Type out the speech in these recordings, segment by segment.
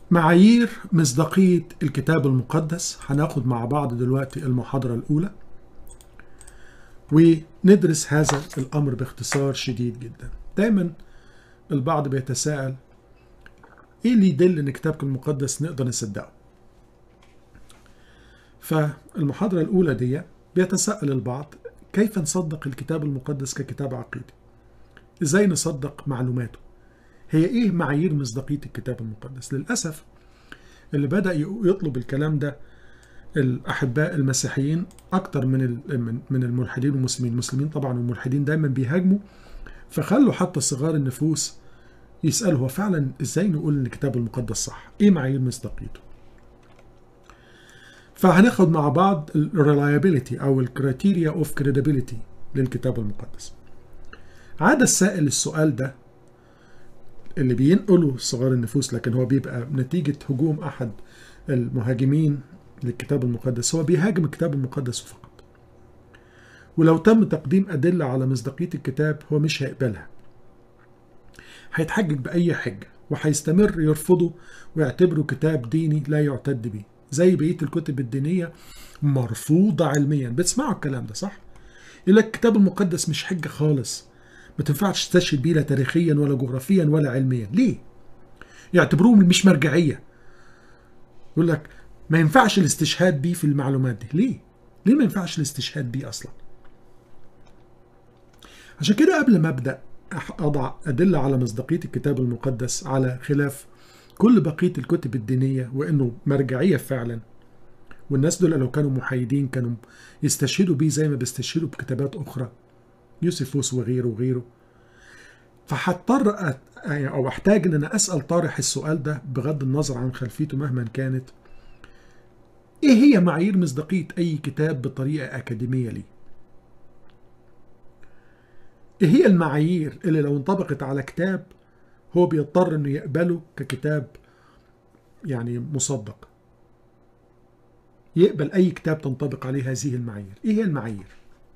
معايير مصداقية الكتاب المقدس هناخد مع بعض دلوقتي المحاضرة الأولى وندرس هذا الأمر باختصار شديد جدا دايما البعض بيتساءل ايه اللي يدل ان كتابك المقدس نقدر نصدقه فالمحاضرة الأولى دي بيتساءل البعض كيف نصدق الكتاب المقدس ككتاب عقيدي ازاي نصدق معلوماته هي ايه معايير مصداقية الكتاب المقدس للأسف اللي بدأ يطلب الكلام ده الأحباء المسيحيين أكتر من من الملحدين والمسلمين المسلمين طبعا والملحدين دايما بيهاجموا فخلوا حتى صغار النفوس يسألوا هو فعلا ازاي نقول ان الكتاب المقدس صح ايه معايير مصداقيته فهناخد مع بعض الريلايابيليتي او الكريتيريا اوف كريديبيليتي للكتاب المقدس عاد السائل السؤال ده اللي بينقله صغار النفوس لكن هو بيبقى نتيجة هجوم أحد المهاجمين للكتاب المقدس هو بيهاجم الكتاب المقدس فقط ولو تم تقديم أدلة على مصداقية الكتاب هو مش هيقبلها هيتحجج بأي حجة وهيستمر يرفضه ويعتبره كتاب ديني لا يعتد به زي بقية الكتب الدينية مرفوضة علميا بتسمعوا الكلام ده صح؟ يقول لك الكتاب المقدس مش حجة خالص ما تنفعش تستشهد بيه لا تاريخيا ولا جغرافيا ولا علميا ليه؟ يعتبروه مش مرجعية يقول لك ما ينفعش الاستشهاد بيه في المعلومات دي ليه؟ ليه ما ينفعش الاستشهاد بيه أصلا؟ عشان كده قبل ما أبدأ أضع أدلة على مصداقية الكتاب المقدس على خلاف كل بقية الكتب الدينية وإنه مرجعية فعلا والناس دول لو كانوا محايدين كانوا يستشهدوا بيه زي ما بيستشهدوا بكتابات أخرى يوسفوس وغيره وغيره فهضطر أت... أو أحتاج إن أنا أسأل طارح السؤال ده بغض النظر عن خلفيته مهما كانت إيه هي معايير مصداقية أي كتاب بطريقة أكاديمية ليه؟ ايه هي المعايير اللي لو انطبقت على كتاب هو بيضطر انه يقبله ككتاب يعني مصدق يقبل اي كتاب تنطبق عليه هذه المعايير ايه هي المعايير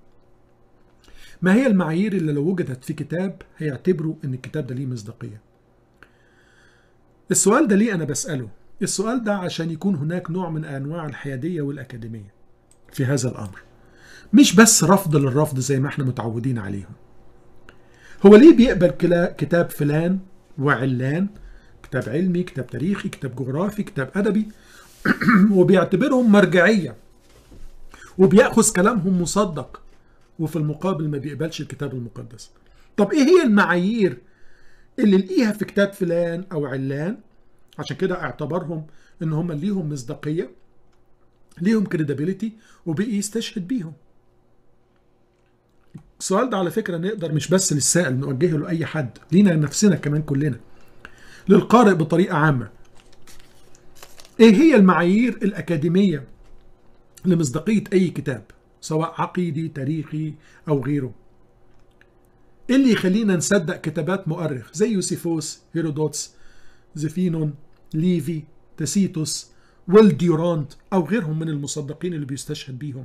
ما هي المعايير اللي لو وجدت في كتاب هيعتبروا ان الكتاب ده ليه مصداقيه السؤال ده ليه انا بساله السؤال ده عشان يكون هناك نوع من انواع الحياديه والاكاديميه في هذا الامر مش بس رفض للرفض زي ما احنا متعودين عليهم هو ليه بيقبل كتاب فلان وعلان كتاب علمي كتاب تاريخي كتاب جغرافي كتاب أدبي وبيعتبرهم مرجعية وبيأخذ كلامهم مصدق وفي المقابل ما بيقبلش الكتاب المقدس طب ايه هي المعايير اللي لقيها في كتاب فلان او علان عشان كده اعتبرهم ان هم ليهم مصداقية ليهم كريديبيليتي وبقي يستشهد بيهم السؤال ده على فكرة نقدر مش بس للسائل نوجهه لأي حد لينا نفسنا كمان كلنا للقارئ بطريقة عامة ايه هي المعايير الأكاديمية لمصداقية أي كتاب سواء عقيدي تاريخي أو غيره ايه اللي يخلينا نصدق كتابات مؤرخ زي يوسيفوس هيرودوتس زفينون ليفي تاسيتوس والديورانت أو غيرهم من المصدقين اللي بيستشهد بيهم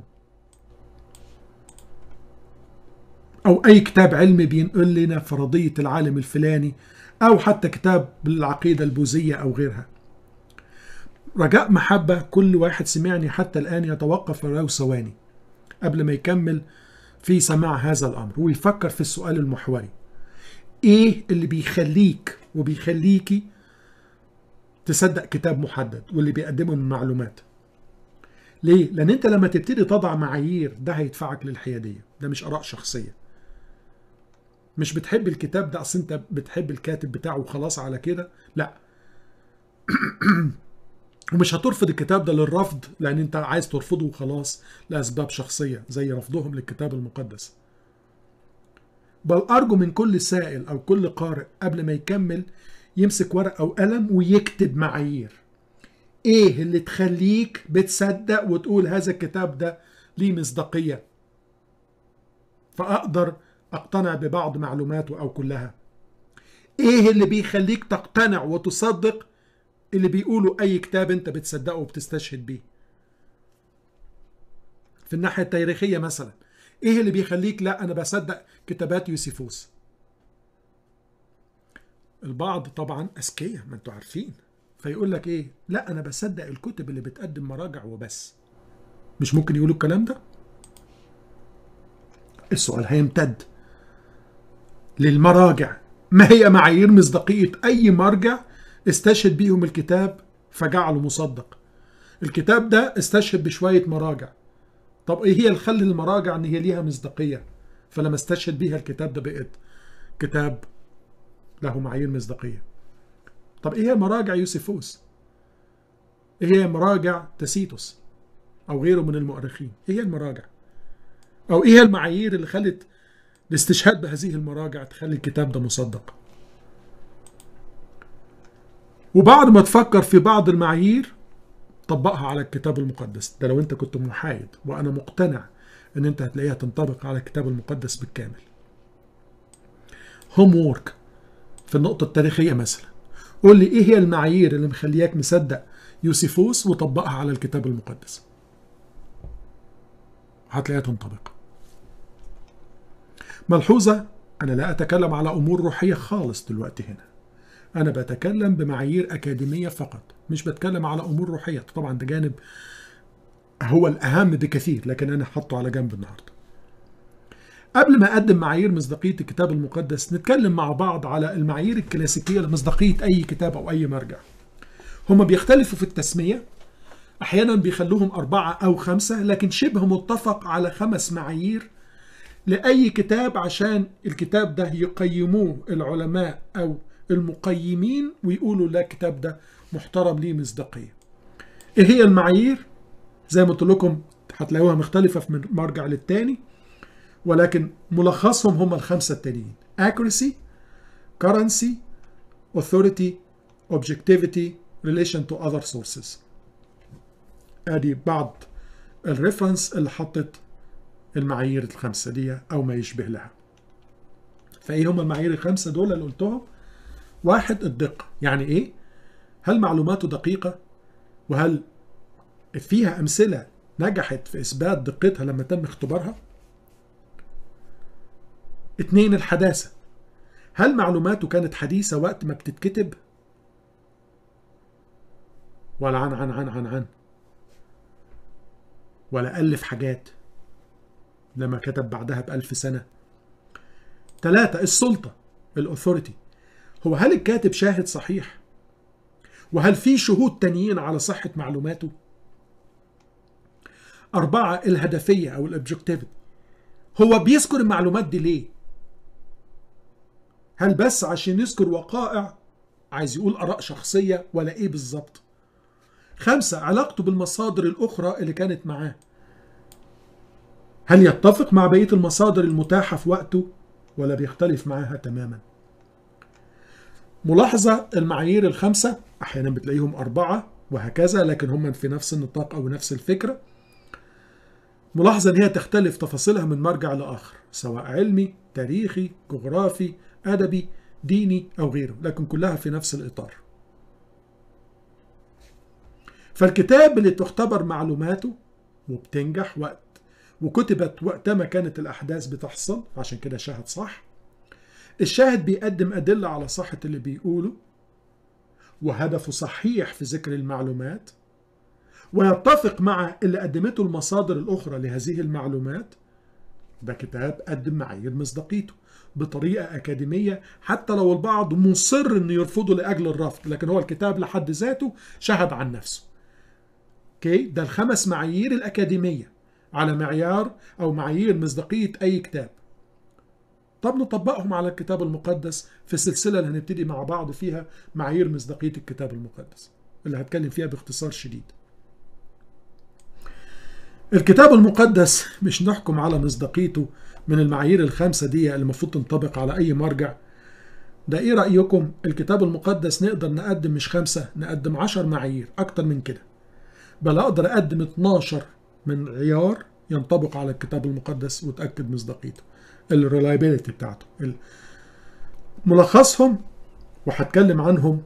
أو أي كتاب علمي بينقل لنا فرضية العالم الفلاني أو حتى كتاب بالعقيدة البوذية أو غيرها رجاء محبة كل واحد سمعني حتى الآن يتوقف ولو ثواني قبل ما يكمل في سماع هذا الأمر ويفكر في السؤال المحوري إيه اللي بيخليك وبيخليكي تصدق كتاب محدد واللي بيقدمه من معلومات ليه؟ لأن أنت لما تبتدي تضع معايير ده هيدفعك للحيادية ده مش آراء شخصية مش بتحب الكتاب ده اصل انت بتحب الكاتب بتاعه وخلاص على كده لا ومش هترفض الكتاب ده للرفض لان انت عايز ترفضه وخلاص لاسباب شخصيه زي رفضهم للكتاب المقدس بل ارجو من كل سائل او كل قارئ قبل ما يكمل يمسك ورق او قلم ويكتب معايير ايه اللي تخليك بتصدق وتقول هذا الكتاب ده ليه مصداقيه فاقدر اقتنع ببعض معلوماته او كلها ايه اللي بيخليك تقتنع وتصدق اللي بيقولوا اي كتاب انت بتصدقه وبتستشهد بيه في الناحية التاريخية مثلا ايه اللي بيخليك لا انا بصدق كتابات يوسيفوس البعض طبعا اذكياء ما انتوا عارفين فيقول لك ايه لا انا بصدق الكتب اللي بتقدم مراجع وبس مش ممكن يقولوا الكلام ده السؤال هيمتد للمراجع ما هي معايير مصداقية أي مرجع استشهد بيهم الكتاب فجعله مصدق الكتاب ده استشهد بشوية مراجع طب ايه هي الخل المراجع ان هي ليها مصداقية فلما استشهد بيها الكتاب ده بقت كتاب له معايير مصداقية طب ايه هي مراجع يوسيفوس ايه هي مراجع تاسيتوس او غيره من المؤرخين ايه هي المراجع او ايه هي المعايير اللي خلت الاستشهاد بهذه المراجع تخلي الكتاب ده مصدق وبعد ما تفكر في بعض المعايير طبقها على الكتاب المقدس ده لو انت كنت محايد وانا مقتنع ان انت هتلاقيها تنطبق على الكتاب المقدس بالكامل هوم وورك في النقطة التاريخية مثلا قول لي ايه هي المعايير اللي مخلياك مصدق يوسيفوس وطبقها على الكتاب المقدس هتلاقيها تنطبق ملحوظة أنا لا أتكلم على أمور روحية خالص دلوقتي هنا أنا بتكلم بمعايير أكاديمية فقط مش بتكلم على أمور روحية طبعا ده جانب هو الأهم بكثير لكن أنا حطه على جنب النهاردة قبل ما أقدم معايير مصداقية الكتاب المقدس نتكلم مع بعض على المعايير الكلاسيكية لمصداقية أي كتاب أو أي مرجع هما بيختلفوا في التسمية أحيانا بيخلوهم أربعة أو خمسة لكن شبه متفق على خمس معايير لأي كتاب عشان الكتاب ده يقيموه العلماء أو المقيمين ويقولوا لا الكتاب ده محترم ليه مصداقية إيه هي المعايير؟ زي ما قلت لكم هتلاقوها مختلفة من مرجع للتاني ولكن ملخصهم هم الخمسة التانيين accuracy currency authority objectivity relation to other sources ادي بعض الريفرنس اللي حطت المعايير الخمسة دي أو ما يشبه لها فإيه هم المعايير الخمسة دول اللي قلتهم واحد الدقة يعني إيه هل معلوماته دقيقة وهل فيها أمثلة نجحت في إثبات دقتها لما تم اختبارها اتنين الحداثة هل معلوماته كانت حديثة وقت ما بتتكتب ولا عن عن عن عن عن ولا ألف حاجات لما كتب بعدها بألف سنة ثلاثة السلطة الأثوريتي هو هل الكاتب شاهد صحيح وهل في شهود تانيين على صحة معلوماته أربعة الهدفية أو الأوبجكتيفيتي هو بيذكر المعلومات دي ليه هل بس عشان يذكر وقائع عايز يقول آراء شخصية ولا إيه بالظبط خمسة علاقته بالمصادر الأخرى اللي كانت معاه هل يتفق مع بقية المصادر المتاحة في وقته ولا بيختلف معاها تماما ملاحظة المعايير الخمسة أحيانا بتلاقيهم أربعة وهكذا لكن هم في نفس النطاق أو نفس الفكرة ملاحظة أن هي تختلف تفاصيلها من مرجع لآخر سواء علمي تاريخي جغرافي أدبي ديني أو غيره لكن كلها في نفس الإطار فالكتاب اللي تختبر معلوماته وبتنجح وقت وكتبت وقت ما كانت الأحداث بتحصل عشان كده شاهد صح الشاهد بيقدم أدلة على صحة اللي بيقوله وهدفه صحيح في ذكر المعلومات ويتفق مع اللي قدمته المصادر الأخرى لهذه المعلومات ده كتاب قدم معايير مصداقيته بطريقة أكاديمية حتى لو البعض مصر أنه يرفضه لأجل الرفض لكن هو الكتاب لحد ذاته شهد عن نفسه اوكي ده الخمس معايير الأكاديمية على معيار أو معايير مصداقية أي كتاب طب نطبقهم على الكتاب المقدس في السلسلة اللي هنبتدي مع بعض فيها معايير مصداقية الكتاب المقدس اللي هتكلم فيها باختصار شديد الكتاب المقدس مش نحكم على مصداقيته من المعايير الخمسة دي اللي المفروض تنطبق على أي مرجع ده إيه رأيكم الكتاب المقدس نقدر نقدم مش خمسة نقدم عشر معايير أكتر من كده بل أقدر أقدم 12 من عيار ينطبق على الكتاب المقدس وتأكد مصداقيته الريلايبيليتي بتاعته ملخصهم وهتكلم عنهم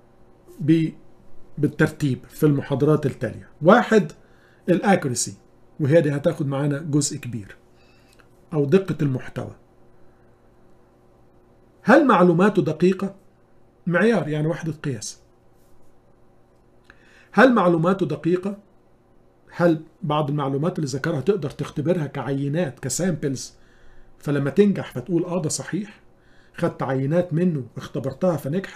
بالترتيب في المحاضرات التالية واحد الاكوريسي وهي دي هتاخد معانا جزء كبير أو دقة المحتوى هل معلوماته دقيقة؟ معيار يعني وحدة قياس هل معلوماته دقيقة؟ هل بعض المعلومات اللي ذكرها تقدر تختبرها كعينات كسامبلز فلما تنجح فتقول اه ده صحيح خدت عينات منه اختبرتها فنجحت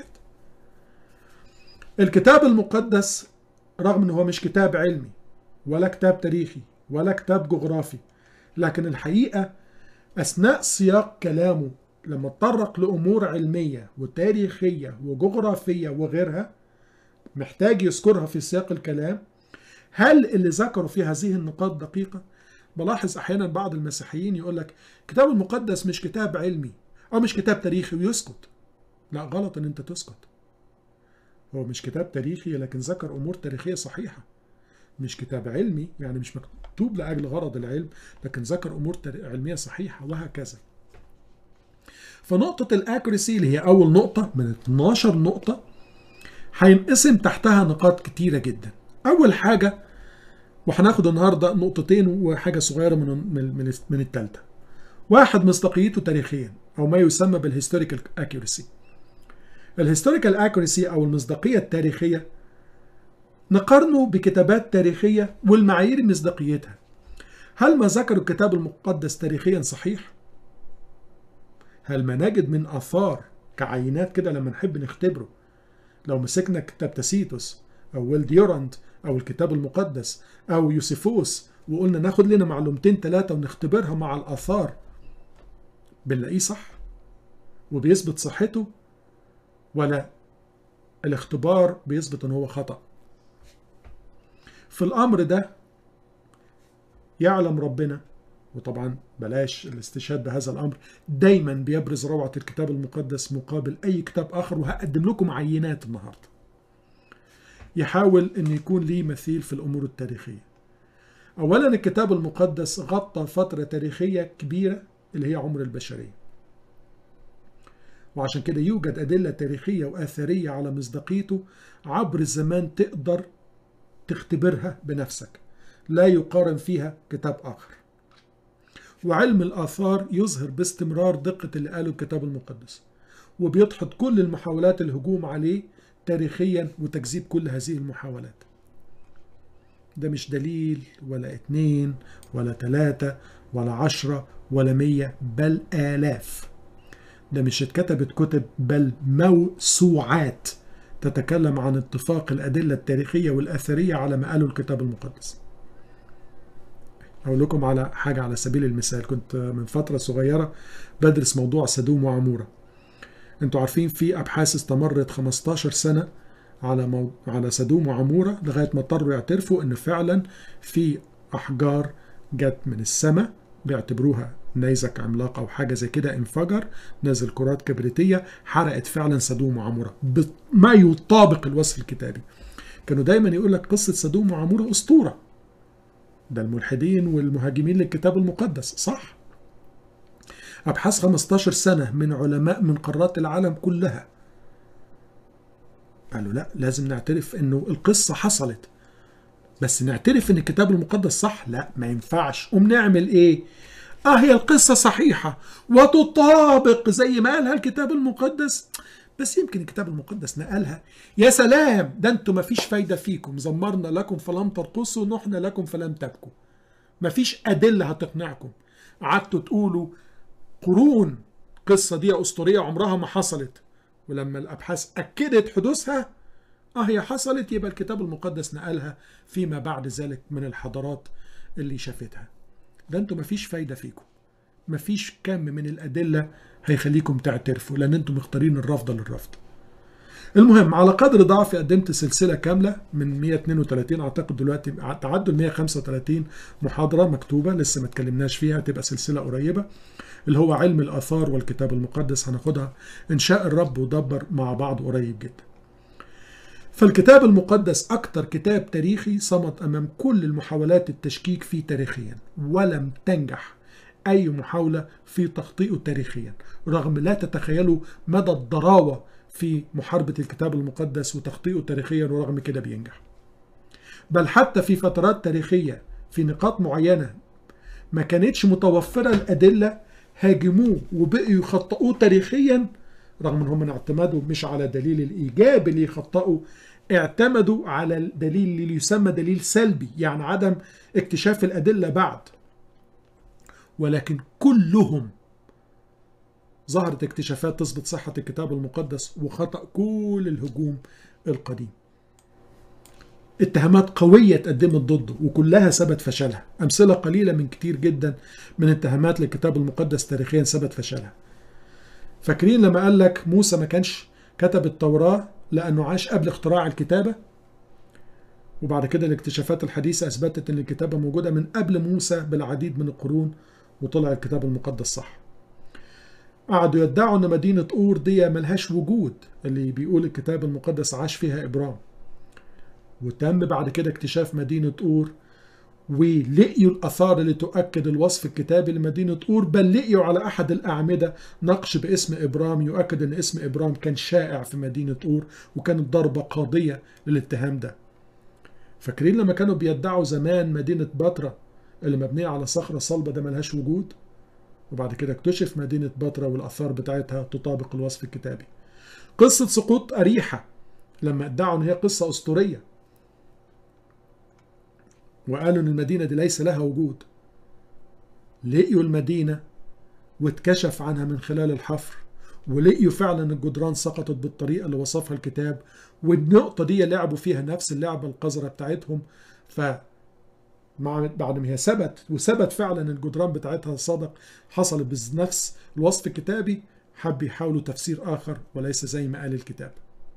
الكتاب المقدس رغم انه هو مش كتاب علمي ولا كتاب تاريخي ولا كتاب جغرافي لكن الحقيقة أثناء سياق كلامه لما اتطرق لأمور علمية وتاريخية وجغرافية وغيرها محتاج يذكرها في سياق الكلام هل اللي ذكروا في هذه النقاط دقيقة؟ بلاحظ أحيانا بعض المسيحيين يقول لك الكتاب المقدس مش كتاب علمي أو مش كتاب تاريخي ويسكت لا غلط إن أنت تسكت هو مش كتاب تاريخي لكن ذكر أمور تاريخية صحيحة مش كتاب علمي يعني مش مكتوب لأجل غرض العلم لكن ذكر أمور علمية صحيحة وهكذا فنقطة الأكوريسي اللي هي أول نقطة من 12 نقطة هينقسم تحتها نقاط كتيرة جدا أول حاجة وهناخد النهاردة نقطتين وحاجة صغيرة من من من التالتة واحد مصداقيته تاريخيا أو ما يسمى بالهيستوريكال أكيورسي الهيستوريكال أكيورسي أو المصداقية التاريخية نقارنه بكتابات تاريخية والمعايير مصداقيتها هل ما ذكر الكتاب المقدس تاريخيا صحيح؟ هل ما نجد من آثار كعينات كده لما نحب نختبره لو مسكنا كتاب تاسيتوس أو ويل ديورانت أو الكتاب المقدس أو يوسيفوس وقلنا ناخد لنا معلومتين ثلاثة ونختبرها مع الآثار بنلاقيه صح وبيثبت صحته ولا الاختبار بيثبت ان هو خطأ في الأمر ده يعلم ربنا وطبعا بلاش الاستشهاد بهذا الأمر دايما بيبرز روعة الكتاب المقدس مقابل أي كتاب آخر وهقدم لكم عينات النهاردة يحاول أن يكون ليه مثيل في الأمور التاريخية أولا الكتاب المقدس غطى فترة تاريخية كبيرة اللي هي عمر البشرية وعشان كده يوجد أدلة تاريخية وآثارية على مصداقيته عبر الزمان تقدر تختبرها بنفسك لا يقارن فيها كتاب آخر وعلم الآثار يظهر باستمرار دقة اللي قاله الكتاب المقدس وبيدحض كل المحاولات الهجوم عليه تاريخيا وتكذيب كل هذه المحاولات ده مش دليل ولا اتنين ولا تلاتة ولا عشرة ولا مية بل آلاف ده مش اتكتبت كتب بل موسوعات تتكلم عن اتفاق الأدلة التاريخية والأثرية على ما قاله الكتاب المقدس أقول لكم على حاجة على سبيل المثال كنت من فترة صغيرة بدرس موضوع سدوم وعمورة انتوا عارفين في أبحاث استمرت 15 سنة على مو... على سدوم وعمورة لغاية ما اضطروا يعترفوا إن فعلا في أحجار جت من السماء بيعتبروها نيزك عملاق أو حاجة زي كده انفجر نزل كرات كبريتية حرقت فعلا سدوم وعمورة ما يطابق الوصف الكتابي كانوا دايما يقول لك قصة سدوم وعمورة أسطورة ده الملحدين والمهاجمين للكتاب المقدس صح أبحاث 15 سنة من علماء من قارات العالم كلها قالوا لا لازم نعترف انه القصة حصلت بس نعترف ان الكتاب المقدس صح لا ما ينفعش قوم نعمل ايه اه هي القصة صحيحة وتطابق زي ما قالها الكتاب المقدس بس يمكن الكتاب المقدس نقلها يا سلام ده انتوا ما فيش فايدة فيكم زمرنا لكم فلم ترقصوا نحن لكم فلم تبكوا ما فيش أدلة هتقنعكم قعدتوا تقولوا قرون القصة دي أسطورية عمرها ما حصلت ولما الأبحاث أكدت حدوثها اه هي حصلت يبقى الكتاب المقدس نقلها فيما بعد ذلك من الحضارات اللي شافتها ده انتوا مفيش فايدة فيكم مفيش كم من الأدلة هيخليكم تعترفوا لأن انتوا مختارين الرفض للرفض المهم على قدر ضعفي قدمت سلسلة كاملة من 132 أعتقد دلوقتي تعدوا ال 135 محاضرة مكتوبة لسه ما اتكلمناش فيها تبقى سلسلة قريبة اللي هو علم الآثار والكتاب المقدس هناخدها إن شاء الرب ودبر مع بعض قريب جدا فالكتاب المقدس أكثر كتاب تاريخي صمد أمام كل المحاولات التشكيك فيه تاريخيا ولم تنجح أي محاولة في تخطيئه تاريخيا رغم لا تتخيلوا مدى الضراوة في محاربة الكتاب المقدس وتخطيئه تاريخيا ورغم كده بينجح بل حتى في فترات تاريخية في نقاط معينة ما كانتش متوفرة الأدلة هاجموه وبقوا يخطئوه تاريخيا رغم ان هم اعتمدوا مش على دليل الايجاب اللي يخطئوا اعتمدوا على الدليل اللي يسمى دليل سلبي يعني عدم اكتشاف الأدلة بعد ولكن كلهم ظهرت اكتشافات تثبت صحة الكتاب المقدس وخطأ كل الهجوم القديم اتهامات قوية تقدمت ضده وكلها ثبت فشلها أمثلة قليلة من كتير جدا من اتهامات للكتاب المقدس تاريخيا ثبت فشلها فاكرين لما قال لك موسى ما كانش كتب التوراة لأنه عاش قبل اختراع الكتابة وبعد كده الاكتشافات الحديثة أثبتت أن الكتابة موجودة من قبل موسى بالعديد من القرون وطلع الكتاب المقدس صح قعدوا يدعوا أن مدينة أور دي ملهاش وجود اللي بيقول الكتاب المقدس عاش فيها إبرام وتم بعد كده اكتشاف مدينة أور ولقيوا الآثار اللي تؤكد الوصف الكتابي لمدينة أور بل لقيوا على أحد الأعمدة نقش باسم إبرام يؤكد أن اسم إبرام كان شائع في مدينة أور وكانت ضربة قاضية للاتهام ده فاكرين لما كانوا بيدعوا زمان مدينة باترا اللي مبنية على صخرة صلبة ده ملهاش وجود وبعد كده اكتشف مدينة باترا والآثار بتاعتها تطابق الوصف الكتابي قصة سقوط أريحة لما ادعوا أن هي قصة أسطورية وقالوا ان المدينه دي ليس لها وجود لقيوا المدينه واتكشف عنها من خلال الحفر ولقيوا فعلا الجدران سقطت بالطريقه اللي وصفها الكتاب والنقطه دي لعبوا فيها نفس اللعبه القذره بتاعتهم ف مع بعد ما هي ثبت وثبت فعلا الجدران بتاعتها صدق حصلت بنفس الوصف الكتابي حب يحاولوا تفسير اخر وليس زي ما قال الكتاب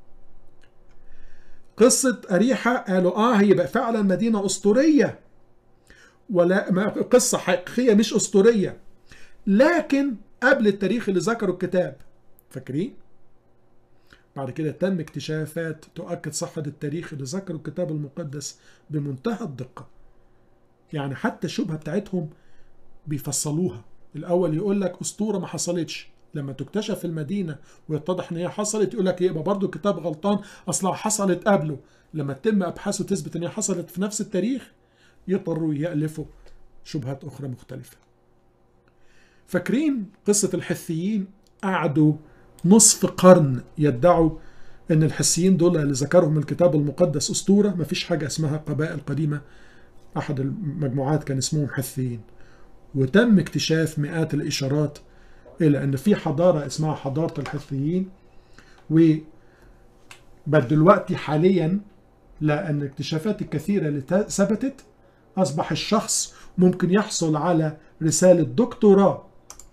قصة أريحة قالوا آه هي بقى فعلا مدينة أسطورية ولا ما قصة حقيقية مش أسطورية لكن قبل التاريخ اللي ذكره الكتاب فاكرين؟ بعد كده تم اكتشافات تؤكد صحة التاريخ اللي ذكره الكتاب المقدس بمنتهى الدقة يعني حتى الشبهة بتاعتهم بيفصلوها الأول يقول لك أسطورة ما حصلتش لما تكتشف المدينة ويتضح ان هي حصلت يقول لك يبقى برضه الكتاب غلطان اصلها حصلت قبله لما تتم ابحاثه تثبت ان هي حصلت في نفس التاريخ يضطروا يألفوا شبهات اخرى مختلفة فاكرين قصة الحثيين قعدوا نصف قرن يدعوا ان الحثيين دول اللي ذكرهم الكتاب المقدس اسطورة مفيش حاجة اسمها قبائل قديمة احد المجموعات كان اسمهم حثيين وتم اكتشاف مئات الاشارات الى ان في حضاره اسمها حضاره الحثيين و بل دلوقتي حاليا لان الاكتشافات الكثيره اللي ثبتت اصبح الشخص ممكن يحصل على رساله دكتوراه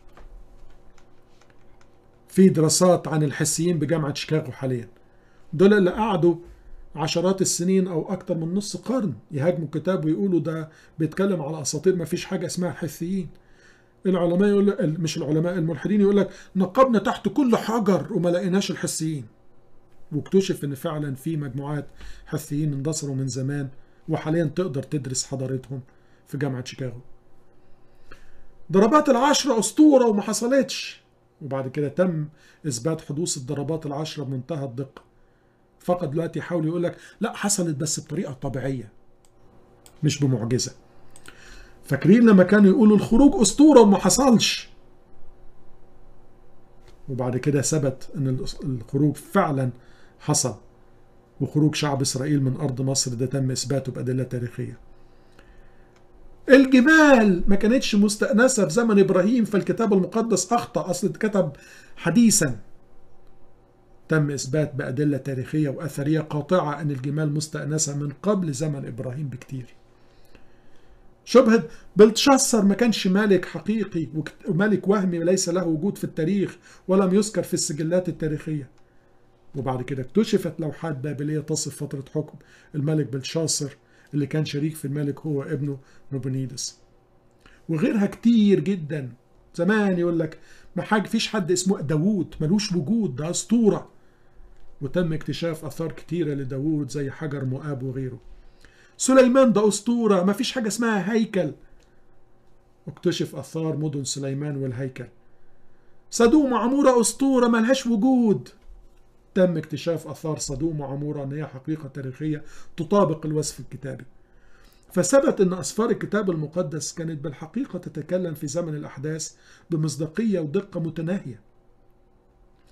في دراسات عن الحثيين بجامعه شيكاغو حاليا دول اللي قعدوا عشرات السنين او اكتر من نص قرن يهاجموا الكتاب ويقولوا ده بيتكلم على اساطير ما فيش حاجه اسمها الحثيين العلماء يقول لك مش العلماء الملحدين يقول لك نقبنا تحت كل حجر وما لقيناش الحسيين واكتشف ان فعلا في مجموعات حثيين اندثروا من زمان وحاليا تقدر تدرس حضارتهم في جامعة شيكاغو ضربات العشرة أسطورة وما حصلتش وبعد كده تم إثبات حدوث الضربات العشرة بمنتهى الدقة فقط دلوقتي يحاول يقول لك لا حصلت بس بطريقة طبيعية مش بمعجزة فاكرين لما كانوا يقولوا الخروج أسطورة وما حصلش وبعد كده ثبت ان الخروج فعلا حصل وخروج شعب اسرائيل من ارض مصر ده تم اثباته بادله تاريخيه الجبال ما كانتش مستأنسة في زمن إبراهيم فالكتاب المقدس أخطأ أصل اتكتب حديثا تم إثبات بأدلة تاريخية وأثرية قاطعة أن الجمال مستأنسة من قبل زمن إبراهيم بكتير شبهة بلتشاصر ما كانش ملك حقيقي وملك وهمي ليس له وجود في التاريخ ولم يذكر في السجلات التاريخية وبعد كده اكتشفت لوحات بابلية تصف فترة حكم الملك بلتشاصر اللي كان شريك في الملك هو ابنه نوبونيدس وغيرها كتير جدا زمان يقول لك ما حاجة فيش حد اسمه داوود ملوش وجود ده أسطورة وتم اكتشاف آثار كتيرة لداوود زي حجر مؤاب وغيره سليمان ده أسطورة ما فيش حاجة اسمها هيكل اكتشف أثار مدن سليمان والهيكل سدوم وعمورة أسطورة ملهاش وجود تم اكتشاف أثار صدوم وعمورة أن هي حقيقة تاريخية تطابق الوصف الكتابي فثبت أن أسفار الكتاب المقدس كانت بالحقيقة تتكلم في زمن الأحداث بمصداقية ودقة متناهية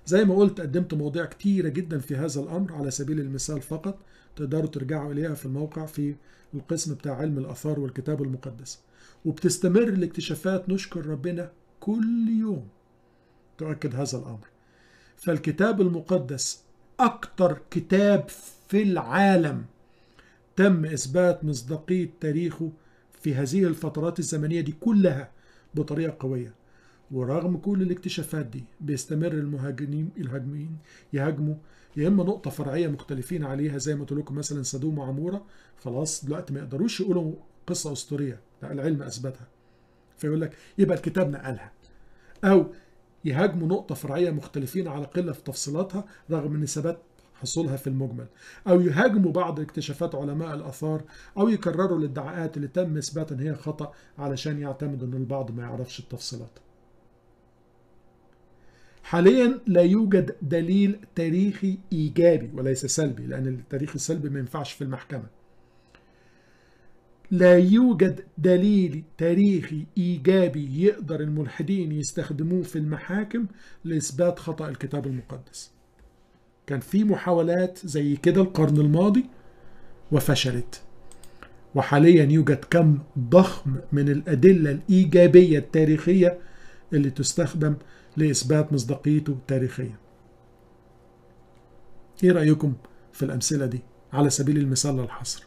زي ما قلت قدمت مواضيع كتيرة جدا في هذا الأمر على سبيل المثال فقط تقدروا ترجعوا إليها في الموقع في القسم بتاع علم الآثار والكتاب المقدس وبتستمر الاكتشافات نشكر ربنا كل يوم تؤكد هذا الأمر فالكتاب المقدس أكتر كتاب في العالم تم إثبات مصداقية تاريخه في هذه الفترات الزمنية دي كلها بطريقة قوية ورغم كل الاكتشافات دي بيستمر المهاجمين الهاجمين يهاجموا يا اما نقطة فرعية مختلفين عليها زي ما قلت لكم مثلا سدوم وعمورة خلاص دلوقتي ما يقدروش يقولوا قصة أسطورية لا العلم أثبتها فيقول لك يبقى الكتاب نقلها أو يهاجموا نقطة فرعية مختلفين على قلة في تفصيلاتها رغم ان ثبات حصولها في المجمل أو يهاجموا بعض اكتشافات علماء الآثار أو يكرروا الادعاءات اللي تم إثبات إن هي خطأ علشان يعتمدوا إن البعض ما يعرفش التفصيلات حاليا لا يوجد دليل تاريخي إيجابي وليس سلبي لأن التاريخ السلبي ما ينفعش في المحكمة لا يوجد دليل تاريخي إيجابي يقدر الملحدين يستخدموه في المحاكم لإثبات خطأ الكتاب المقدس كان في محاولات زي كده القرن الماضي وفشلت وحاليا يوجد كم ضخم من الأدلة الإيجابية التاريخية اللي تستخدم لإثبات مصداقيته تاريخيا إيه رأيكم في الأمثلة دي على سبيل المثال للحصر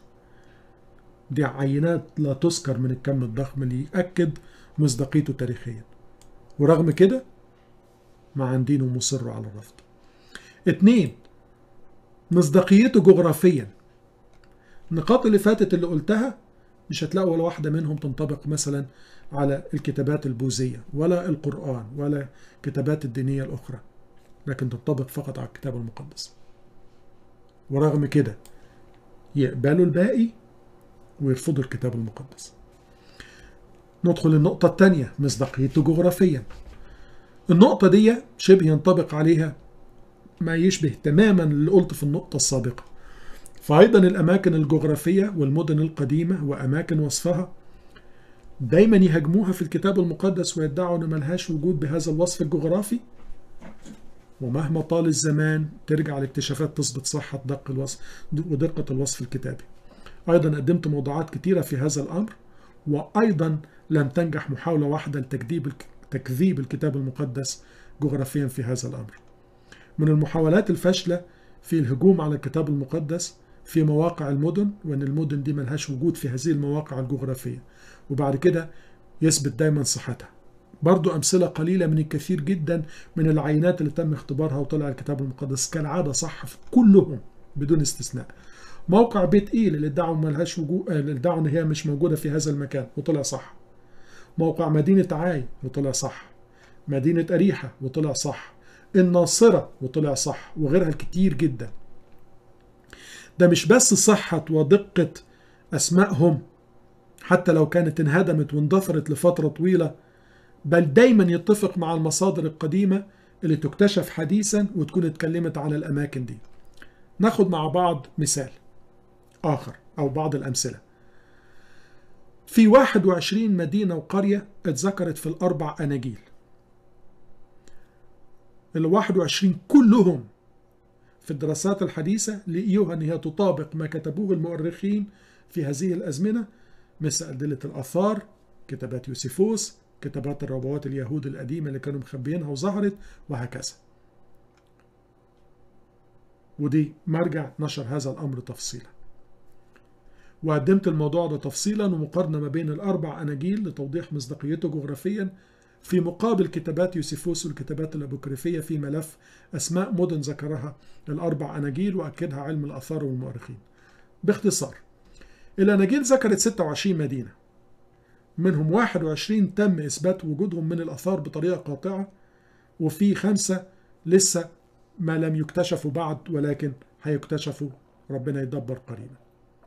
دي عينات لا تذكر من الكم الضخم اللي يأكد مصداقيته تاريخيا ورغم كده ما عندين ومصروا على الرفض اتنين مصداقيته جغرافيا النقاط اللي فاتت اللي قلتها مش هتلاقوا ولا واحدة منهم تنطبق مثلا على الكتابات البوذية ولا القرآن ولا الكتابات الدينية الأخرى لكن تنطبق فقط على الكتاب المقدس ورغم كده يقبلوا الباقي ويرفضوا الكتاب المقدس ندخل النقطة الثانية مصداقيته جغرافيا النقطة دي شبه ينطبق عليها ما يشبه تماما اللي قلت في النقطة السابقة فأيضا الأماكن الجغرافية والمدن القديمة وأماكن وصفها دايما يهاجموها في الكتاب المقدس ويدعوا أن ملهاش وجود بهذا الوصف الجغرافي ومهما طال الزمان ترجع الاكتشافات تثبت صحة دق الوصف ودقة الوصف الكتابي أيضا قدمت موضوعات كثيرة في هذا الأمر وأيضا لم تنجح محاولة واحدة لتكذيب تكذيب الكتاب المقدس جغرافيا في هذا الأمر من المحاولات الفاشلة في الهجوم على الكتاب المقدس في مواقع المدن وأن المدن دي ملهاش وجود في هذه المواقع الجغرافية وبعد كده يثبت دايما صحتها برضو أمثلة قليلة من الكثير جدا من العينات اللي تم اختبارها وطلع الكتاب المقدس كالعادة صح في كلهم بدون استثناء موقع بيت إيل اللي ادعوا ملهاش وجود اللي ادعوا إن هي مش موجودة في هذا المكان وطلع صح موقع مدينة عاي وطلع صح مدينة أريحة وطلع صح الناصرة وطلع صح وغيرها الكتير جدا ده مش بس صحة ودقة أسمائهم حتى لو كانت انهدمت واندثرت لفترة طويلة بل دايما يتفق مع المصادر القديمة اللي تكتشف حديثا وتكون اتكلمت على الأماكن دي ناخد مع بعض مثال آخر أو بعض الأمثلة في 21 مدينة وقرية اتذكرت في الأربع أناجيل ال 21 كلهم في الدراسات الحديثة لقيوها أن هي تطابق ما كتبوه المؤرخين في هذه الأزمنة مثل أدلة الآثار كتابات يوسيفوس كتابات الربوات اليهود القديمة اللي كانوا مخبيينها وظهرت وهكذا ودي مرجع نشر هذا الأمر تفصيلا وقدمت الموضوع ده تفصيلا ومقارنة ما بين الأربع أناجيل لتوضيح مصداقيته جغرافيا في مقابل كتابات يوسيفوس والكتابات الأبوكريفية في ملف أسماء مدن ذكرها الأربع أناجيل وأكدها علم الآثار والمؤرخين باختصار الأناجيل ذكرت 26 مدينة منهم 21 تم إثبات وجودهم من الآثار بطريقة قاطعة وفي خمسة لسه ما لم يكتشفوا بعد ولكن هيكتشفوا ربنا يدبر قريبا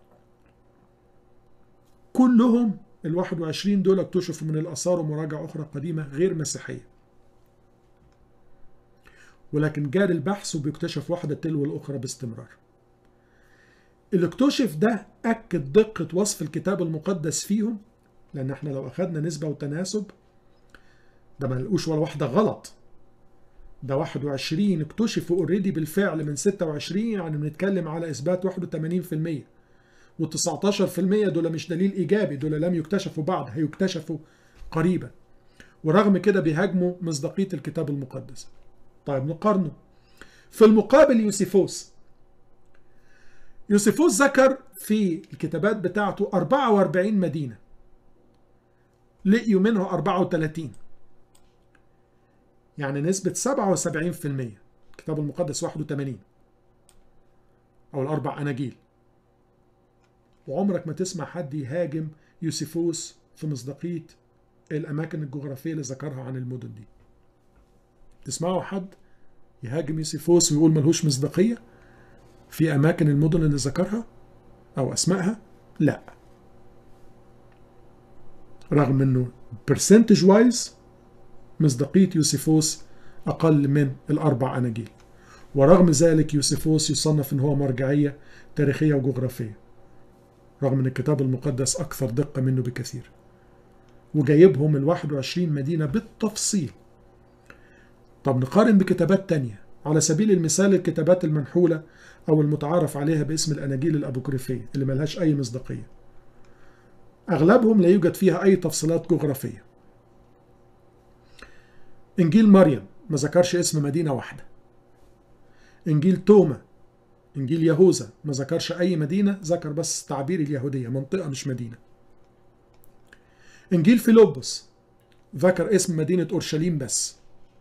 كلهم ال 21 دول اكتشفوا من الآثار ومراجع أخرى قديمة غير مسيحية ولكن جاري البحث وبيكتشف واحدة تلو الأخرى باستمرار اللي اكتشف ده أكد دقة وصف الكتاب المقدس فيهم لأن احنا لو أخدنا نسبة وتناسب ده ما نلقوش ولا واحدة غلط ده 21 اكتشفوا اوريدي بالفعل من 26 يعني بنتكلم على اثبات 81% و19% دول مش دليل ايجابي دول لم يكتشفوا بعد هيكتشفوا قريبا ورغم كده بيهاجموا مصداقيه الكتاب المقدس طيب نقارنه في المقابل يوسيفوس يوسيفوس ذكر في الكتابات بتاعته 44 مدينة لقيوا منه 34 يعني نسبة 77% الكتاب المقدس 81 أو الأربع أناجيل وعمرك ما تسمع حد يهاجم يوسيفوس في مصداقية الأماكن الجغرافية اللي ذكرها عن المدن دي تسمعوا حد يهاجم يوسيفوس ويقول ملهوش مصداقية في أماكن المدن اللي ذكرها أو أسمائها لا رغم أنه برسنتج وايز مصداقية يوسيفوس أقل من الأربع أناجيل ورغم ذلك يوسيفوس يصنف أنه هو مرجعية تاريخية وجغرافية رغم أن الكتاب المقدس أكثر دقة منه بكثير وجايبهم ال 21 مدينة بالتفصيل طب نقارن بكتابات تانية على سبيل المثال الكتابات المنحولة أو المتعارف عليها باسم الأناجيل الأبوكريفية اللي ملهاش أي مصداقية أغلبهم لا يوجد فيها أي تفصيلات جغرافية إنجيل مريم ما ذكرش اسم مدينة واحدة إنجيل توما إنجيل يهوذا ما ذكرش أي مدينة ذكر بس تعبير اليهودية منطقة مش مدينة إنجيل فيلبس ذكر اسم مدينة أورشليم بس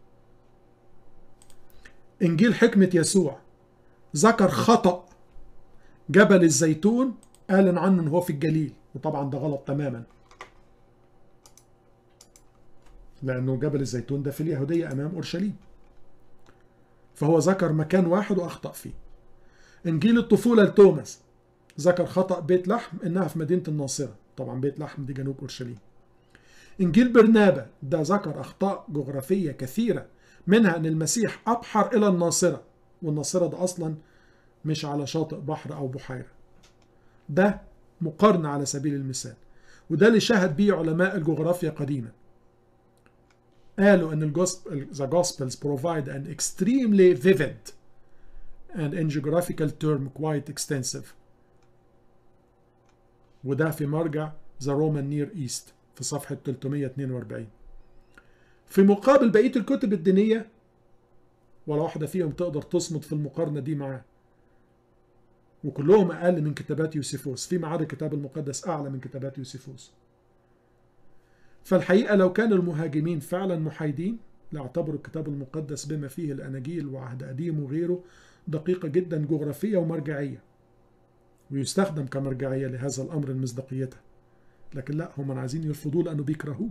إنجيل حكمة يسوع ذكر خطأ جبل الزيتون قال عنه إن هو في الجليل وطبعا ده غلط تماما لأنه جبل الزيتون ده في اليهودية أمام أورشليم فهو ذكر مكان واحد وأخطأ فيه إنجيل الطفولة لتوماس ذكر خطأ بيت لحم إنها في مدينة الناصرة طبعا بيت لحم دي جنوب أورشليم إنجيل برنابا ده ذكر أخطاء جغرافية كثيرة منها أن المسيح أبحر إلى الناصرة والناصرة ده أصلا مش على شاطئ بحر أو بحيرة ده مقارنة على سبيل المثال وده اللي شهد به علماء الجغرافيا قديما قالوا أن the Gospels provide an extremely vivid and in geographical term quite extensive وده في مرجع The Roman Near East في صفحة 342 في مقابل بقية الكتب الدينية ولا واحدة فيهم تقدر تصمد في المقارنة دي معاه وكلهم أقل من كتابات يوسيفوس فيما عدا الكتاب المقدس أعلى من كتابات يوسيفوس فالحقيقة لو كان المهاجمين فعلا محايدين لاعتبروا الكتاب المقدس بما فيه الأناجيل وعهد قديم وغيره دقيقة جدا جغرافية ومرجعية ويستخدم كمرجعية لهذا الأمر المصداقيتها لكن لا هم عايزين يرفضوه لأنه بيكرهوه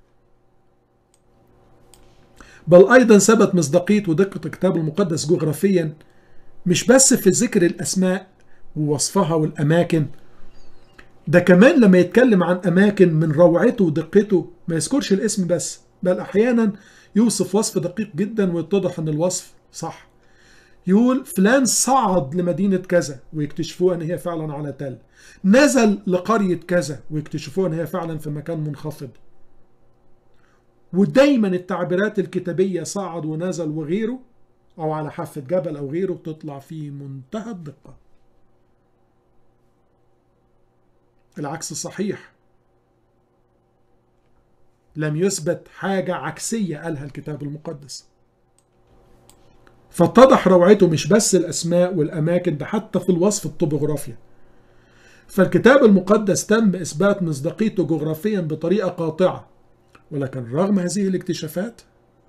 بل أيضا ثبت مصداقية ودقة الكتاب المقدس جغرافيا مش بس في ذكر الأسماء ووصفها والأماكن ده كمان لما يتكلم عن أماكن من روعته ودقته ما يذكرش الاسم بس بل أحيانا يوصف وصف دقيق جدا ويتضح أن الوصف صح يقول فلان صعد لمدينة كذا ويكتشفوها أن هي فعلا على تل نزل لقرية كذا ويكتشفوها أن هي فعلا في مكان منخفض ودايما التعبيرات الكتابية صعد ونزل وغيره أو على حافة جبل أو غيره بتطلع في منتهى الدقة العكس صحيح لم يثبت حاجة عكسية قالها الكتاب المقدس فاتضح روعته مش بس الأسماء والأماكن ده حتى في الوصف الطبوغرافيا فالكتاب المقدس تم إثبات مصداقيته جغرافيا بطريقة قاطعة ولكن رغم هذه الاكتشافات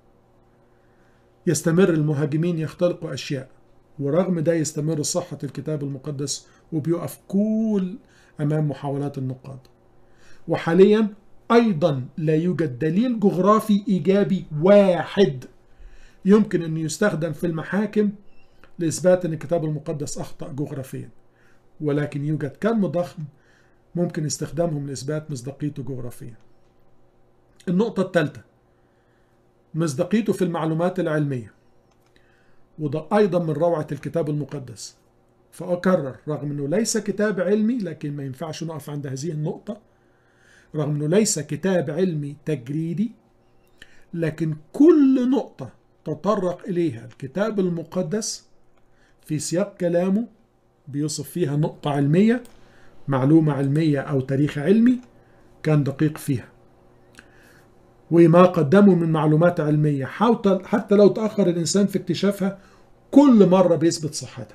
يستمر المهاجمين يختلقوا أشياء ورغم ده يستمر صحة الكتاب المقدس وبيقف كل أمام محاولات النقاد وحاليا أيضا لا يوجد دليل جغرافي إيجابي واحد يمكن أن يستخدم في المحاكم لإثبات أن الكتاب المقدس أخطأ جغرافيا ولكن يوجد كم ضخم ممكن استخدامهم لإثبات مصداقيته جغرافيا النقطة الثالثة مصداقيته في المعلومات العلمية وده أيضا من روعة الكتاب المقدس فأكرر رغم أنه ليس كتاب علمي لكن ما ينفعش نقف عند هذه النقطة رغم أنه ليس كتاب علمي تجريدي لكن كل نقطة تطرق إليها الكتاب المقدس في سياق كلامه بيوصف فيها نقطة علمية معلومة علمية أو تاريخ علمي كان دقيق فيها وما قدمه من معلومات علمية حتى لو تأخر الإنسان في اكتشافها كل مرة بيثبت صحتها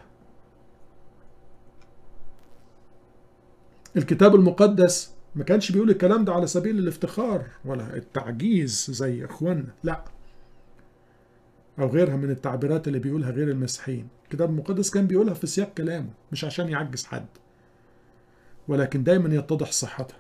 الكتاب المقدس ما كانش بيقول الكلام ده على سبيل الافتخار ولا التعجيز زي اخواننا لا او غيرها من التعبيرات اللي بيقولها غير المسيحيين الكتاب المقدس كان بيقولها في سياق كلامه مش عشان يعجز حد ولكن دايما يتضح صحتها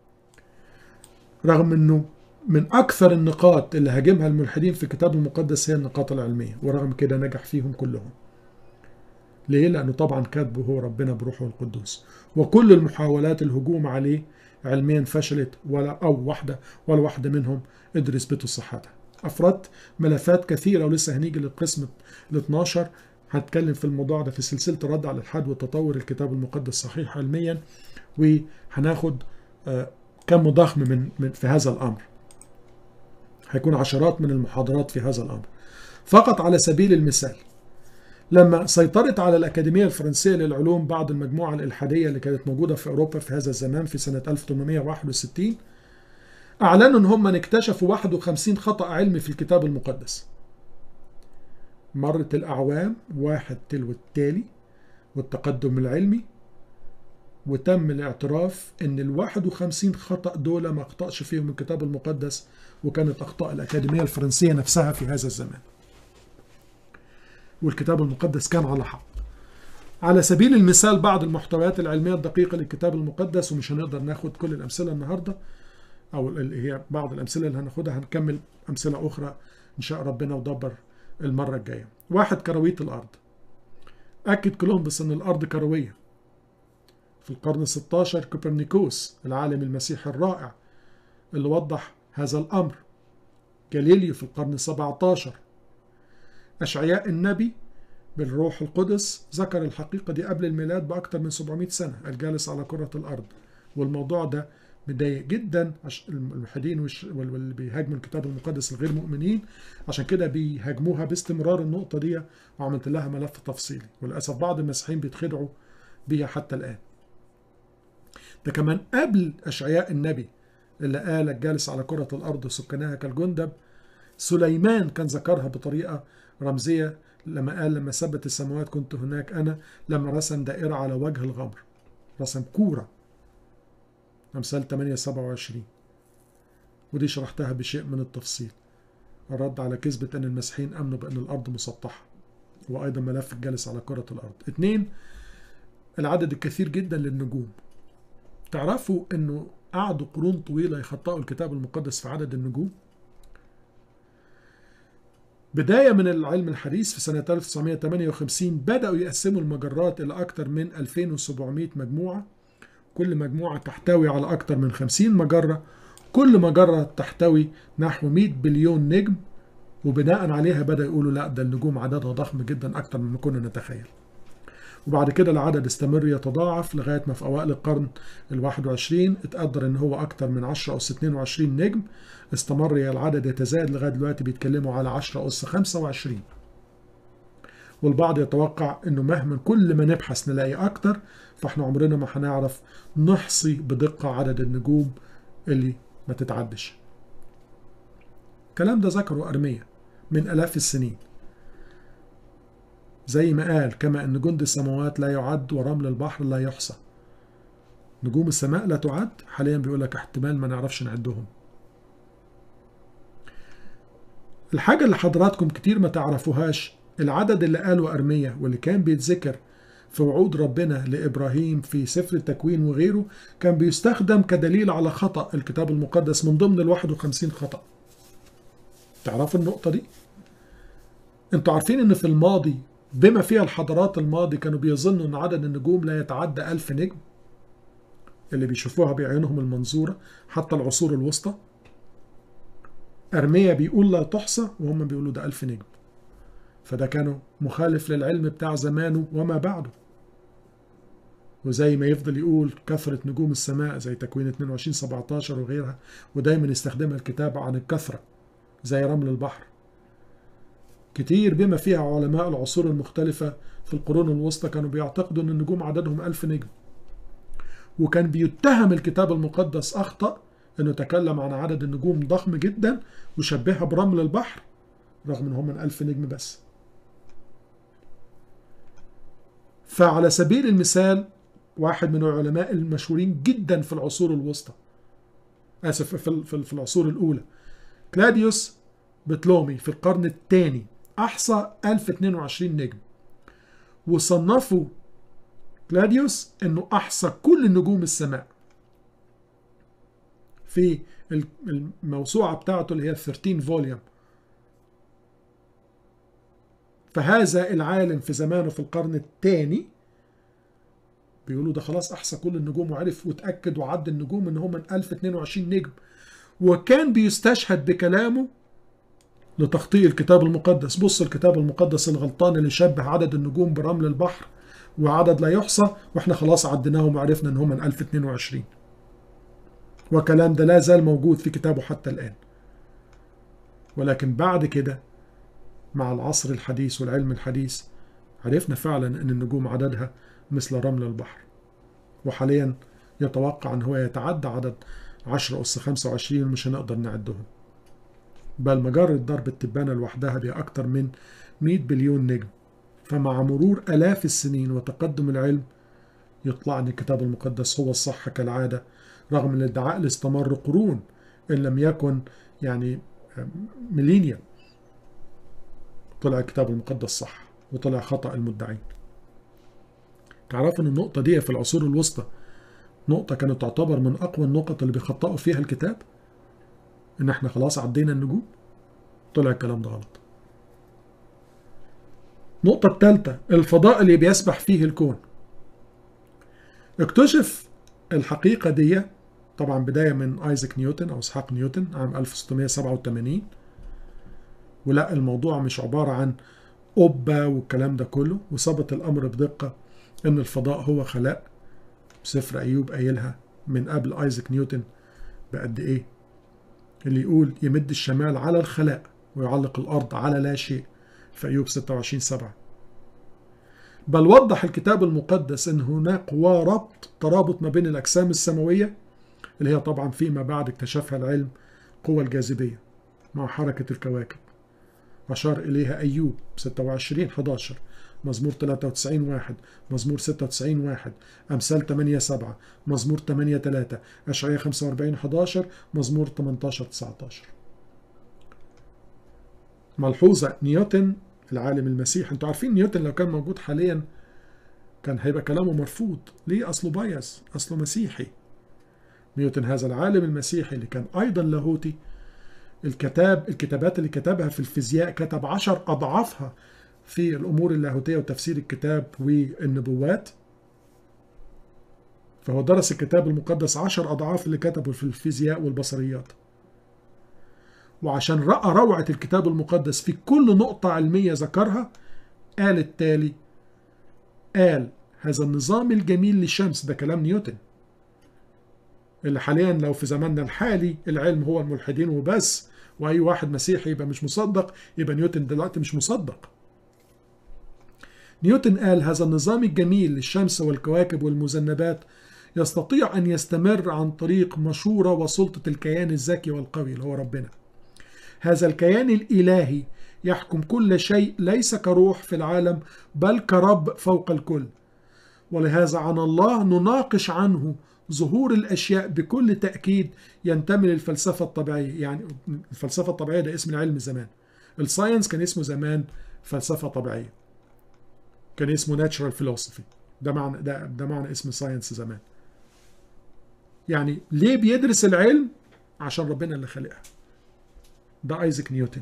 رغم انه من اكثر النقاط اللي هاجمها الملحدين في الكتاب المقدس هي النقاط العلميه ورغم كده نجح فيهم كلهم ليه؟ لأنه طبعا كاتبه هو ربنا بروحه القدوس وكل المحاولات الهجوم عليه علميا فشلت ولا أو واحدة ولا واحدة منهم قدر يثبتوا صحتها أفردت ملفات كثيرة ولسه هنيجي للقسم ال 12 هنتكلم في الموضوع ده في سلسلة الرد على الحد وتطور الكتاب المقدس صحيح علميا وهناخد كم ضخم من, من في هذا الأمر هيكون عشرات من المحاضرات في هذا الأمر فقط على سبيل المثال لما سيطرت على الأكاديمية الفرنسية للعلوم بعض المجموعة الإلحادية اللي كانت موجودة في أوروبا في هذا الزمان في سنة 1861 أعلنوا أن هم اكتشفوا 51 خطأ علمي في الكتاب المقدس مرت الأعوام واحد تلو التالي والتقدم العلمي وتم الاعتراف ان ال 51 خطأ دول ما اخطأش فيهم الكتاب المقدس وكانت اخطاء الاكاديميه الفرنسيه نفسها في هذا الزمان. والكتاب المقدس كان على حق. على سبيل المثال بعض المحتويات العلميه الدقيقه للكتاب المقدس ومش هنقدر ناخد كل الامثله النهارده او اللي هي بعض الامثله اللي هناخدها هنكمل امثله اخرى ان شاء ربنا ودبر المره الجايه. واحد كرويه الارض. اكد كولومبوس ان الارض كرويه. في القرن 16 كوبرنيكوس العالم المسيحي الرائع اللي وضح هذا الأمر جاليليو في القرن 17 أشعياء النبي بالروح القدس ذكر الحقيقة دي قبل الميلاد بأكثر من 700 سنة الجالس على كرة الأرض والموضوع ده مضايق جدا الملحدين واللي بيهاجموا الكتاب المقدس الغير مؤمنين عشان كده بيهاجموها باستمرار النقطة دي وعملت لها ملف تفصيلي وللأسف بعض المسيحيين بيتخدعوا بيها حتى الآن ده كمان قبل أشعياء النبي اللي قال الجالس على كرة الأرض سكانها كالجندب سليمان كان ذكرها بطريقة رمزية لما قال لما ثبت السماوات كنت هناك أنا لما رسم دائرة على وجه الغمر رسم كورة أمثال 8 27 ودي شرحتها بشيء من التفصيل الرد على كذبة أن المسيحيين أمنوا بأن الأرض مسطحة وأيضا ملف الجالس على كرة الأرض اثنين العدد الكثير جدا للنجوم تعرفوا أنه قعدوا قرون طويلة يخطئوا الكتاب المقدس في عدد النجوم بداية من العلم الحديث في سنة 1958 بدأوا يقسموا المجرات إلى أكثر من 2700 مجموعة كل مجموعة تحتوي على أكثر من 50 مجرة كل مجرة تحتوي نحو 100 بليون نجم وبناء عليها بدأ يقولوا لا ده النجوم عددها ضخم جدا أكثر مما كنا نتخيل وبعد كده العدد استمر يتضاعف لغاية ما في أوائل القرن الواحد وعشرين اتقدر إن هو أكتر من 10 أس 22 نجم استمر العدد يتزايد لغاية دلوقتي بيتكلموا على 10 أس 25 والبعض يتوقع إنه مهما كل ما نبحث نلاقي أكتر فإحنا عمرنا ما هنعرف نحصي بدقة عدد النجوم اللي ما تتعدش الكلام ده ذكره أرمية من آلاف السنين زي ما قال كما أن جند السماوات لا يعد ورمل البحر لا يحصى نجوم السماء لا تعد حاليا بيقول لك احتمال ما نعرفش نعدهم الحاجة اللي حضراتكم كتير ما تعرفوهاش العدد اللي قاله أرمية واللي كان بيتذكر في وعود ربنا لإبراهيم في سفر التكوين وغيره كان بيستخدم كدليل على خطأ الكتاب المقدس من ضمن ال 51 خطأ تعرفوا النقطة دي؟ انتوا عارفين ان في الماضي بما فيها الحضارات الماضي كانوا بيظنوا ان عدد النجوم لا يتعدى ألف نجم اللي بيشوفوها بعينهم المنظورة حتى العصور الوسطى أرمية بيقول لا تحصى وهم بيقولوا ده ألف نجم فده كانوا مخالف للعلم بتاع زمانه وما بعده وزي ما يفضل يقول كثرة نجوم السماء زي تكوين 22 17 وغيرها ودايما يستخدمها الكتاب عن الكثرة زي رمل البحر كتير بما فيها علماء العصور المختلفة في القرون الوسطى كانوا بيعتقدوا أن النجوم عددهم ألف نجم وكان بيتهم الكتاب المقدس أخطأ أنه تكلم عن عدد النجوم ضخم جدا وشبهها برمل البحر رغم أنهم من ألف نجم بس فعلى سبيل المثال واحد من العلماء المشهورين جدا في العصور الوسطى آسف في في العصور الأولى كلاديوس بتلومي في القرن الثاني أحصى 1022 نجم وصنفوا كلاديوس أنه أحصى كل نجوم السماء في الموسوعة بتاعته اللي هي 13 فوليوم فهذا العالم في زمانه في القرن الثاني بيقولوا ده خلاص احصى كل النجوم وعرف وتاكد وعد النجوم ان هم من 1022 نجم وكان بيستشهد بكلامه لتخطيء الكتاب المقدس بص الكتاب المقدس الغلطان اللي شبه عدد النجوم برمل البحر وعدد لا يحصى واحنا خلاص عديناهم وعرفنا ان هم من 1022 وكلام ده لا زال موجود في كتابه حتى الآن ولكن بعد كده مع العصر الحديث والعلم الحديث عرفنا فعلا ان النجوم عددها مثل رمل البحر وحاليا يتوقع ان هو يتعدى عدد 10 أس 25 مش هنقدر نعدهم بل مجرة ضرب التبانة لوحدها بأكثر من 100 بليون نجم فمع مرور آلاف السنين وتقدم العلم يطلع أن الكتاب المقدس هو الصح كالعادة رغم أن الادعاء اللي استمر قرون إن لم يكن يعني ميلينيا طلع الكتاب المقدس صح وطلع خطأ المدعين تعرفوا ان النقطة دي في العصور الوسطى نقطة كانت تعتبر من أقوى النقط اللي بيخطئوا فيها الكتاب إن إحنا خلاص عدينا النجوم طلع الكلام ده غلط النقطة الثالثة الفضاء اللي بيسبح فيه الكون اكتشف الحقيقة دي طبعا بداية من ايزاك نيوتن أو إسحاق نيوتن عام 1687 ولا الموضوع مش عبارة عن قبة والكلام ده كله وثبت الأمر بدقة إن الفضاء هو خلاء سفر أيوب قايلها من قبل ايزاك نيوتن بقد إيه اللي يقول يمد الشمال على الخلاء ويعلق الأرض على لا شيء في أيوب 26 سبعة بل وضح الكتاب المقدس أن هناك قوى ربط ترابط ما بين الأجسام السماوية اللي هي طبعا فيما بعد اكتشفها العلم قوى الجاذبية مع حركة الكواكب أشار إليها أيوب 26 11 مزمور 93 واحد مزمور 96 واحد أمثال 8 7 مزمور 8 3 أشعية 45 11 مزمور 18 19 ملحوظة نيوتن العالم المسيحي انتوا عارفين نيوتن لو كان موجود حاليا كان هيبقى كلامه مرفوض ليه أصله بايس أصله مسيحي نيوتن هذا العالم المسيحي اللي كان أيضا لاهوتي الكتاب الكتابات اللي كتبها في الفيزياء كتب عشر أضعافها في الأمور اللاهوتية وتفسير الكتاب والنبوات فهو درس الكتاب المقدس عشر أضعاف اللي كتبه في الفيزياء والبصريات وعشان رأى روعة الكتاب المقدس في كل نقطة علمية ذكرها قال التالي قال هذا النظام الجميل للشمس ده كلام نيوتن اللي حاليا لو في زماننا الحالي العلم هو الملحدين وبس واي واحد مسيحي يبقى مش مصدق يبقى نيوتن دلوقتي مش مصدق نيوتن قال هذا النظام الجميل للشمس والكواكب والمذنبات يستطيع أن يستمر عن طريق مشورة وسلطة الكيان الذكي والقوي اللي هو ربنا هذا الكيان الإلهي يحكم كل شيء ليس كروح في العالم بل كرب فوق الكل ولهذا عن الله نناقش عنه ظهور الأشياء بكل تأكيد ينتمي للفلسفة الطبيعية يعني الفلسفة الطبيعية ده اسم العلم زمان الساينس كان اسمه زمان فلسفة طبيعية كان اسمه ناتشرال فيلوسفي ده معنى ده, ده معنى اسم ساينس زمان يعني ليه بيدرس العلم عشان ربنا اللي خلقها ده ايزاك نيوتن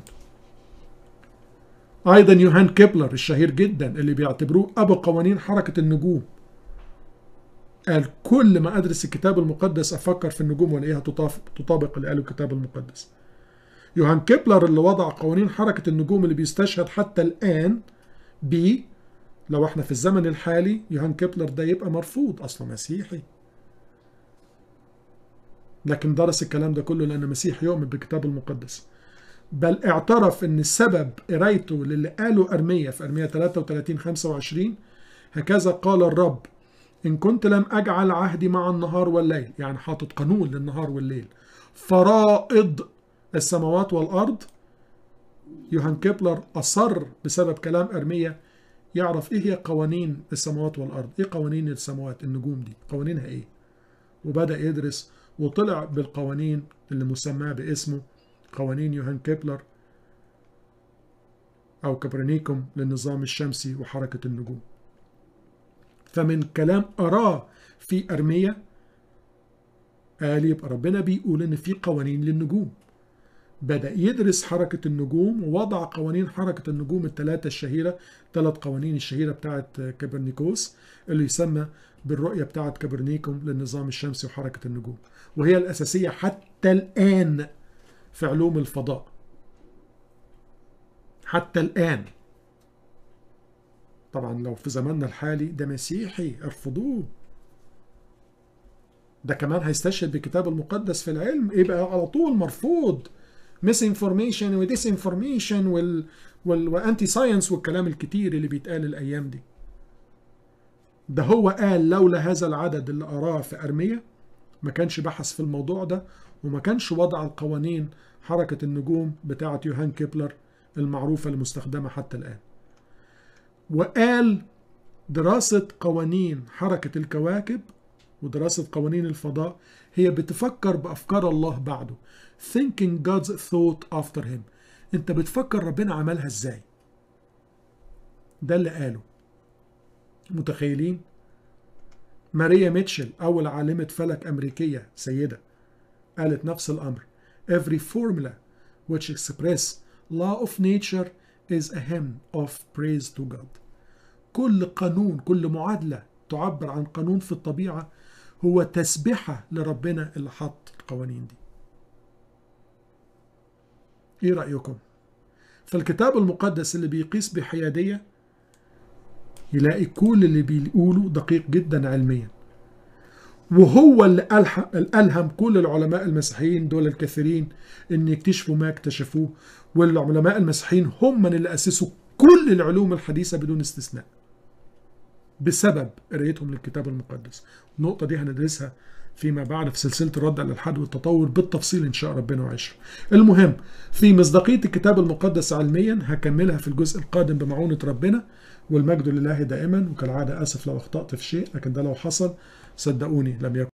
ايضا يوهان كيبلر الشهير جدا اللي بيعتبروه ابو قوانين حركه النجوم قال كل ما ادرس الكتاب المقدس افكر في النجوم والاقيها تطابق اللي قاله الكتاب المقدس يوهان كيبلر اللي وضع قوانين حركه النجوم اللي بيستشهد حتى الان ب لو احنا في الزمن الحالي يوهان كيبلر ده يبقى مرفوض اصله مسيحي لكن درس الكلام ده كله لأن مسيح يؤمن بالكتاب المقدس بل اعترف ان السبب قرايته للي قاله ارميا في ارميا 33 25 هكذا قال الرب ان كنت لم اجعل عهدي مع النهار والليل يعني حاطط قانون للنهار والليل فرائض السماوات والارض يوهان كيبلر اصر بسبب كلام ارميا يعرف ايه هي قوانين السماوات والارض ايه قوانين السماوات النجوم دي قوانينها ايه وبدا يدرس وطلع بالقوانين اللي مسماه باسمه قوانين يوهان كيبلر أو كبرنيكوم للنظام الشمسي وحركة النجوم فمن كلام أراه في أرمية قال يبقى ربنا بيقول إن في قوانين للنجوم بدأ يدرس حركة النجوم ووضع قوانين حركة النجوم الثلاثة الشهيرة ثلاث قوانين الشهيرة بتاعت كبرنيكوس اللي يسمى بالرؤية بتاعت كبرنيكوم للنظام الشمسي وحركة النجوم وهي الأساسية حتى الآن في علوم الفضاء حتى الآن طبعا لو في زماننا الحالي ده مسيحي ارفضوه ده كمان هيستشهد بالكتاب المقدس في العلم يبقى على طول مرفوض ميس انفورميشن وديس انفورميشن وال وال وانتي ساينس والكلام الكتير اللي بيتقال الايام دي ده هو قال لولا هذا العدد اللي أراه في أرمية ما كانش بحث في الموضوع ده وما كانش وضع القوانين حركة النجوم بتاعة يوهان كيبلر المعروفة المستخدمة حتى الآن وقال دراسة قوانين حركة الكواكب ودراسة قوانين الفضاء هي بتفكر بأفكار الله بعده thinking God's thought after him انت بتفكر ربنا عملها ازاي ده اللي قاله متخيلين ماريا ميتشل أول عالمة فلك أمريكية سيدة قالت نفس الأمر Every formula which express law of nature is a hymn of praise to God كل قانون كل معادلة تعبر عن قانون في الطبيعة هو تسبحة لربنا اللي حط القوانين دي ايه رأيكم فالكتاب المقدس اللي بيقيس بحيادية يلاقي كل اللي بيقوله دقيق جدا علميا وهو اللي ألهم كل العلماء المسيحيين دول الكثيرين ان يكتشفوا ما اكتشفوه والعلماء المسيحيين هم من اللي اسسوا كل العلوم الحديثه بدون استثناء بسبب قرايتهم للكتاب المقدس النقطه دي هندرسها فيما بعد في سلسله الرد على الالحاد والتطور بالتفصيل ان شاء ربنا وعشره المهم في مصداقيه الكتاب المقدس علميا هكملها في الجزء القادم بمعونه ربنا والمجد لله دائما وكالعاده اسف لو اخطات في شيء لكن ده لو حصل صدقوني لم يكن